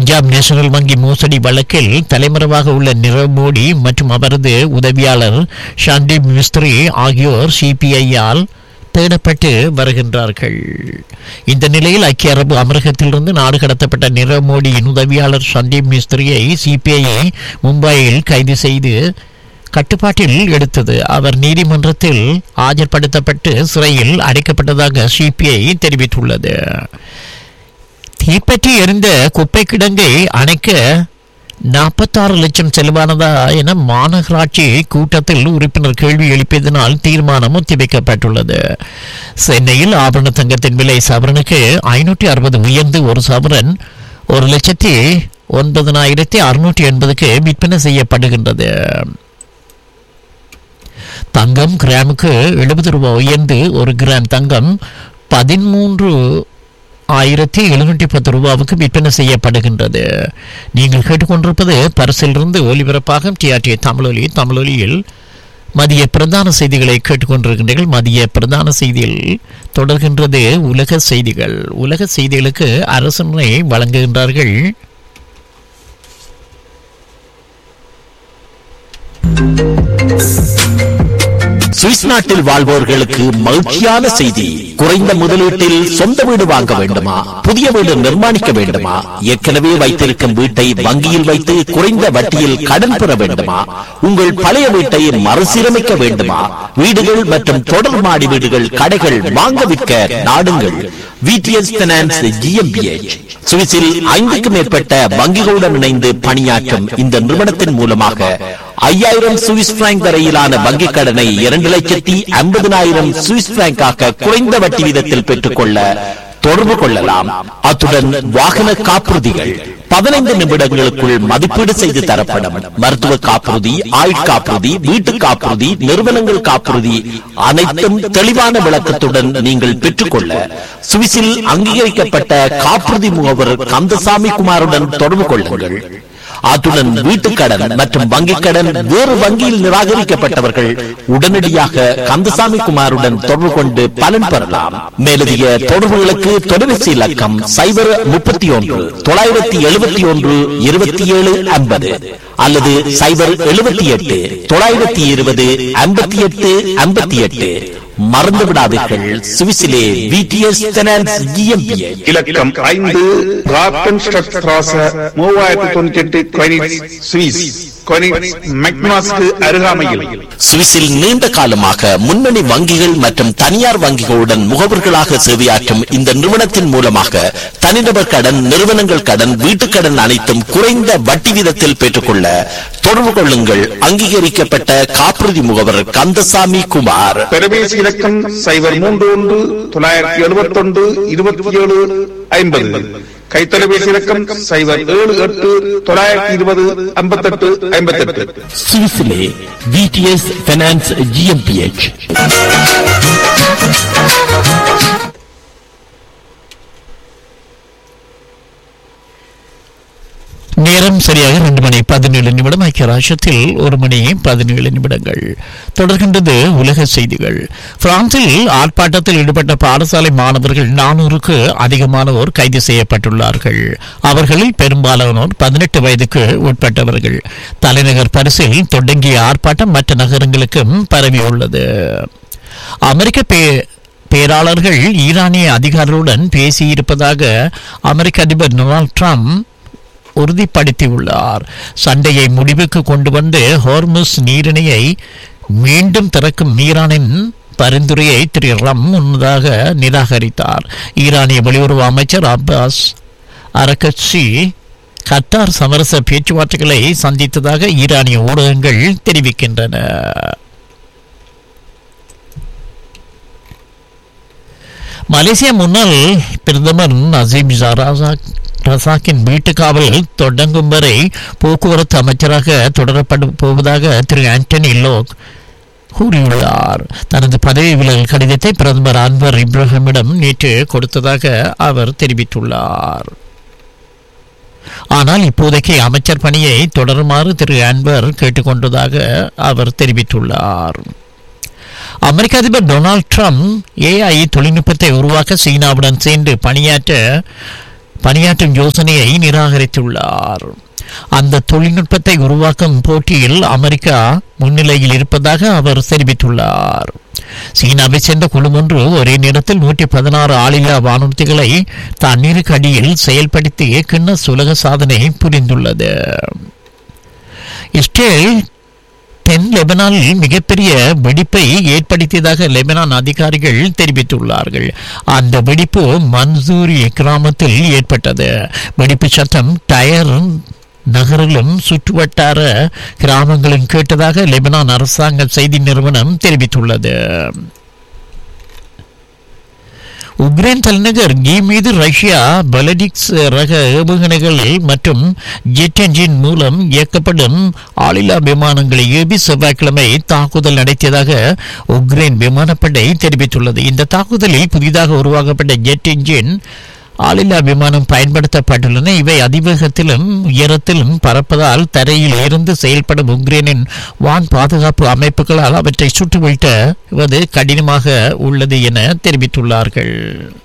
Punjab national வங்கி மோசடி வழக்கில் தலைமறைவாக உள்ள நிரவ் மோடி மற்றும் அவரது உதவியாளர் சந்தீப் மிஸ்திரி ஆகியோர் சிபிஐயால் தேடப்பட்டு வருகின்றார்கள் இந்த நிலையில் ஐக்கிய அரபு அமீரகத்திலிருந்து நாடு கடத்தப்பட்ட நிரவ் மோடியின் உதவியாளர் சந்தீப் மிஸ்திரியை சிபிஐ மும்பையில் கைது செய்து கட்டுப்பாட்டில் எடுத்தது அவர் நீதிமன்றத்தில் ஆஜர்படுத்தப்பட்டு சிறையில் அடைக்கப்பட்டதாக சிபிஐ தெரிவித்துள்ளது தீப்பற்றி எரிந்த குப்பை கிடங்கை அணைக்க நாற்பத்தாறு லட்சம் செலவானதா என மாநகராட்சி கூட்டத்தில் உறுப்பினர் கேள்வி எழுப்பியதனால் தீர்மானம் ஒத்திவைக்கப்பட்டுள்ளது சென்னையில் ஆபரண தங்கத்தின் விலை சவரனுக்கு ஐநூற்றி அறுபது உயர்ந்து ஒரு சவரன் ஒரு லட்சத்தி ஒன்பதனாயிரத்தி அறுநூற்றி எண்பதுக்கு விற்பனை செய்யப்படுகின்றது தங்கம் கிராமுக்கு எழுபது ரூபாய் உயர்ந்து ஒரு கிராம் தங்கம் பதிமூன்று ஆயிரத்தி எழுநூற்றி பத்து ரூபாவுக்கு விற்பனை செய்யப்படுகின்றது நீங்கள் கேட்டுக்கொண்டிருப்பது பரிசிலிருந்து ஒலிபரப்பாக டிஆர்டி தமிழொலி தமிழொலியில் மதிய பிரதான செய்திகளை கேட்டுக்கொண்டிருக்கின்றீர்கள் மதிய பிரதான செய்தியில் தொடர்கின்றது உலக செய்திகள் உலக செய்திகளுக்கு அரசனை வழங்குகின்றார்கள் சுவிஸ் நாட்டில் வாழ்வோர்களுக்கு மகிழ்ச்சியான செய்தி குறைந்த முதலீட்டில் சொந்த வீடு வாங்க வேண்டுமா புதிய வீடு நிர்மாணிக்க வேண்டுமா ஏற்கனவே வைத்திருக்கும் வீட்டை வங்கியில் வைத்து குறைந்த வட்டியில் கடன் பெற வேண்டுமா உங்கள் பழைய வீட்டை மறுசீரமைக்க வேண்டுமா வீடுகள் மற்றும் தொடர் மாடி வீடுகள் கடைகள் வாங்க விற்க நாடுங்கள் விடிஎஸ் பினான்ஸ் ஜிஎம்பிஎச் சுவிஸில் ஐந்துக்கும் மேற்பட்ட வங்கிகளுடன் இணைந்து பணியாற்றும் இந்த நிறுவனத்தின் மூலமாக ஐயாயிரம் சுவிஸ் பிராங்க் வரையிலான வங்கிக் கடனை இரண்டு லட்சத்தி ஐம்பதினாயிரம் சுவிஸ் பிராங்காக குறைந்த வட்டி வீதத்தில் பெற்றுக்கொள்ள தொடர்பு கொள்ளலாம் அத்துடன் வாகன காப்புறுதிகள் பதினைந்து நிமிடங்களுக்குள் மதிப்பீடு செய்து தரப்படும் மருத்துவ காப்புறுதி ஆயுட்காப்புறுதி வீட்டு காப்புறுதி நிறுவனங்கள் காப்புறுதி அனைத்தும் தெளிவான விளக்கத்துடன் நீங்கள் பெற்றுக்கொள்ள சுவிஸில் அங்கீகரிக்கப்பட்ட காப்புறுதி முகவர் கந்தசாமி குமாருடன் தொடர்பு கொள்ளுங்கள் அத்துடன் வீட்டுக் கடன் மற்றும் வங்கிக் கடன் வேறு வங்கியில் நிராகரிக்கப்பட்டவர்கள் உடனடியாக கந்தசாமி குமாருடன் தொடர்பு கொண்டு பலன் பெறலாம் மேலதிக தொடர்புகளுக்கு தொலைபேசி இலக்கம் சைபர் முப்பத்தி ஒன்று தொள்ளாயிரத்தி எழுபத்தி ஒன்று இருபத்தி ஏழு ஐம்பது அல்லது சைபர் எழுபத்தி எட்டு தொள்ளாயிரத்தி இருபது ஐம்பத்தி எட்டு ஐம்பத்தி எட்டு மறந்து விடாதீர்கள் சுவிசிலே விடிஎஸ் ஃபைனான்ஸ் ஜிஎம்பிஏ இலக்கம் ஐந்து கார்டன் ஸ்ட்ராச மூவாயிரத்தி தொண்ணூத்தி எட்டு கொயினிட்ஸ் சுவிஸ் கொயினிட்ஸ் மெக்னாஸ்க்கு அருகாமையில் சுவிஸில் நீண்ட காலமாக முன்னணி வங்கிகள் மற்றும் தனியார் வங்கிகளுடன் முகவர்களாக சேவையாற்றும் இந்த நிறுவனத்தின் மூலமாக தனிநபர் கடன் நிறுவனங்கள் கடன் வீட்டுக் கடன் அனைத்தும் குறைந்த வட்டி வீதத்தில் பெற்றுக்கொள்ள தொடர்பு கொள்ளுங்கள் அங்கீகரிக்கப்பட்ட காப்புறுதி முகவர் கந்தசாமி குமார் தொலைபேசி இலக்கம் சைபர் மூன்று ஒன்று தொள்ளாயிரத்தி எழுபத்தி ஒன்று இருபத்தி ஏழு ஐம்பது கைத்தொலைபேசி இலக்கம் சைபர் ஏழு எட்டு தொள்ளாயிரத்தி இருபது ஐம்பத்தெட்டு ஐம்பத்தெட்டு சுவிஸிலே விடிஎஸ் ஃபைனான்ஸ் ஜிஎம்பிஎச் நேரம் சரியாக ரெண்டு மணி பதினேழு நிமிடம் ஐக்கிய ராஷ்டிரத்தில் ஒரு மணி பதினேழு நிமிடங்கள் தொடர்கின்றது உலக செய்திகள் பிரான்சில் ஆர்ப்பாட்டத்தில் ஈடுபட்ட பாடசாலை மாணவர்கள் நானூறுக்கு அதிகமானோர் கைது செய்யப்பட்டுள்ளார்கள் அவர்களில் பெரும்பாலானோர் பதினெட்டு வயதுக்கு உட்பட்டவர்கள் தலைநகர் பரிசில் தொடங்கிய ஆர்ப்பாட்டம் மற்ற நகரங்களுக்கும் பரவியுள்ளது அமெரிக்க பே பேராளர்கள் ஈரானிய அதிகாரிகளுடன் பேசியிருப்பதாக அமெரிக்க அதிபர் டொனால்ட் ட்ரம்ப் உறுதிப்படுத்தியுள்ளார் சண்டையை முடிவுக்கு கொண்டு வந்து ஹோர்முஸ் நீரிணையை மீண்டும் திறக்கும் ஈரானின் பரிந்துரையை திரு ரம் முன்னதாக நிராகரித்தார் ஈரானிய வெளியுறவு அமைச்சர் அப்பாஸ் அரகட்சி கத்தார் சமரச பேச்சுவார்த்தைகளை சந்தித்ததாக ஈரானிய ஊடகங்கள் தெரிவிக்கின்றன மலேசிய முன்னாள் பிரதமர் நசீப் ஜராசாக் ரசாக்கின் வீட்டு காவல் தொடங்கும் வரை போக்குவரத்து அமைச்சராக தொடரப்பட போவதாக திரு ஆண்டனி லோக் கூறியுள்ளார் தனது பதவி விலகல் கடிதத்தை பிரதமர் அன்வர் இப்ராஹிமிடம் நேற்று கொடுத்ததாக அவர் தெரிவித்துள்ளார் ஆனால் இப்போதைக்கு அமைச்சர் பணியை தொடருமாறு திரு அன்வர் கேட்டுக்கொண்டதாக அவர் தெரிவித்துள்ளார் அமெரிக்க அதிபர் டொனால்ட் ட்ரம்ப் ஏஐ தொழில்நுட்பத்தை உருவாக்க சீனாவுடன் சேர்ந்து பணியாற்ற பணியாற்றும் யோசனையை நிராகரித்துள்ளார் அந்த தொழில்நுட்பத்தை உருவாக்கும் போட்டியில் அமெரிக்கா முன்னிலையில் இருப்பதாக அவர் தெரிவித்துள்ளார் சீனாவை சேர்ந்த குழு ஒன்று ஒரே நேரத்தில் நூற்றி பதினாறு ஆளில்லா வானூர்திகளை தண்ணீருக்கு அடியில் செயல்படுத்தி கின்னஸ் உலக சாதனை புரிந்துள்ளது இஸ்ரேல் தென் லெபனானில் மிகப்பெரிய வெடிப்பை ஏற்படுத்தியதாக லெபனான் அதிகாரிகள் தெரிவித்துள்ளார்கள் அந்த வெடிப்பு மன்சூரி கிராமத்தில் ஏற்பட்டது வெடிப்பு சத்தம் டயர் நகரிலும் சுற்றுவட்டார கிராமங்களும் கேட்டதாக லெபனான் அரசாங்க செய்தி நிறுவனம் தெரிவித்துள்ளது உக்ரைன் தலைநகர் கீ மீது ரஷ்யா பலடிக்ஸ் ரக ஏவுகணைகள் மற்றும் ஜெட் என்ஜின் மூலம் இயக்கப்படும் ஆளில்லா விமானங்களை ஏவி செவ்வாய்க்கிழமை தாக்குதல் நடத்தியதாக உக்ரைன் விமானப்படை தெரிவித்துள்ளது இந்த தாக்குதலில் புதிதாக உருவாக்கப்பட்ட ஜெட் என்ஜின் ஆளில்லா விமானம் பயன்படுத்தப்பட்டுள்ளன இவை அதிவேகத்திலும் உயரத்திலும் பறப்பதால் தரையில் இருந்து செயல்படும் உக்ரைனின் வான் பாதுகாப்பு அமைப்புகளால் அவற்றை சுட்டு வீழ்த்துவது கடினமாக உள்ளது என தெரிவித்துள்ளார்கள்